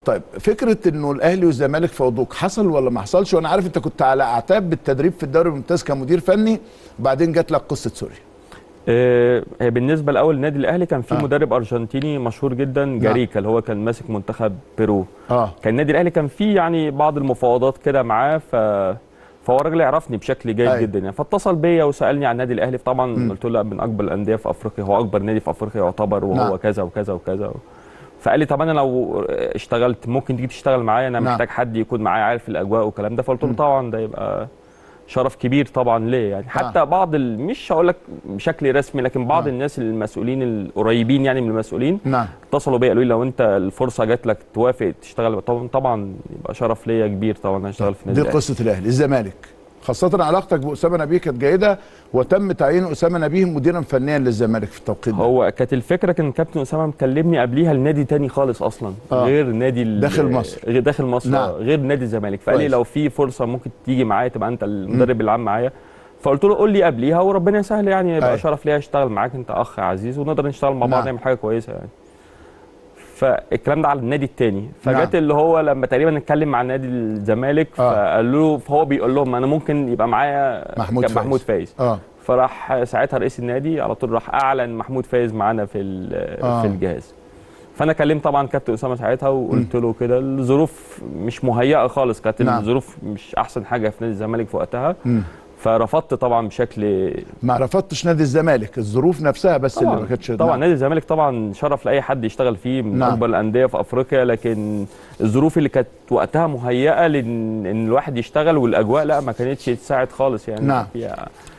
طيب فكره انه الاهلي والزمالك فوضوك حصل ولا ما حصلش وانا عارف انت كنت على اعتاب بالتدريب في الدوري الممتاز كمدير فني وبعدين جات لك قصه سوريا آه، هي بالنسبه الاول النادي الاهلي كان في آه. مدرب ارجنتيني مشهور جدا جاريكا اللي هو كان ماسك منتخب بيرو اه كان النادي الاهلي كان فيه يعني بعض المفاوضات كده معاه ف فهو راجل يعرفني بشكل جيد أيوة. جدا يعني فاتصل بيا وسالني عن النادي الاهلي طبعا مم. قلت له لا من اكبر الانديه في افريقيا هو اكبر نادي في افريقيا يعتبر وهو نعم. كذا وكذا وكذا فقال لي طب انا لو اشتغلت ممكن تيجي تشتغل معايا انا نعم. محتاج حد يكون معايا عارف الاجواء والكلام ده فقلت له مم. طبعا ده يبقى شرف كبير طبعا ليه يعني حتى بعض ال... مش هقول لك بشكل رسمي لكن بعض نعم. الناس المسؤولين القريبين يعني من المسؤولين نعم اتصلوا بيا قالوا لي لو انت الفرصه جات لك توافق تشتغل طبعا طبعا يبقى شرف ليا كبير طبعا اشتغل في دي النادي الأهلي. قصه الاهلي الزمالك خاصة علاقتك بأسامة نبيه كانت جيدة وتم تعيين أسامة نبيه مديرا فنيا للزمالك في التوقيت ده هو كانت الفكره كان كابتن اسامه مكلمني قبليها لنادي تاني خالص اصلا آه. غير نادي ال- داخل مصر. غير داخل مصر نعم. آه، غير نادي الزمالك فقال لي كويس. لو في فرصه ممكن تيجي معايا تبقى انت المدرب العام معايا فقلت له قول لي قبليها وربنا يسهل يعني يبقى أيوة. شرف ليا اشتغل معاك انت اخ عزيز ونقدر نشتغل مع بعض نعم. نعمل حاجه كويسه يعني فالكلام ده على النادي التاني فجت نعم. اللي هو لما تقريبا اتكلم مع نادي الزمالك آه. فقال له فهو بيقول لهم انا ممكن يبقى معايا محمود كان فايز. محمود فايز اه فراح ساعتها رئيس النادي على طول راح اعلن محمود فايز معانا في ال- آه. في الجهاز فانا كلمت طبعا كابتن اسامه ساعتها وقلت له كده الظروف مش مهيئه خالص كانت نعم. الظروف مش احسن حاجه في نادي الزمالك في وقتها مم. فرفضت طبعا بشكل ما رفضتش نادي الزمالك الظروف نفسها بس اللي ما طبعا كانتش طبعا نعم. نادي الزمالك طبعا شرف لاي حد يشتغل فيه من نعم. اكبر الانديه في افريقيا لكن الظروف اللي كانت وقتها مهيئه لان ان الواحد يشتغل والاجواء لا ما كانتش تساعد خالص يعني نعم. فيها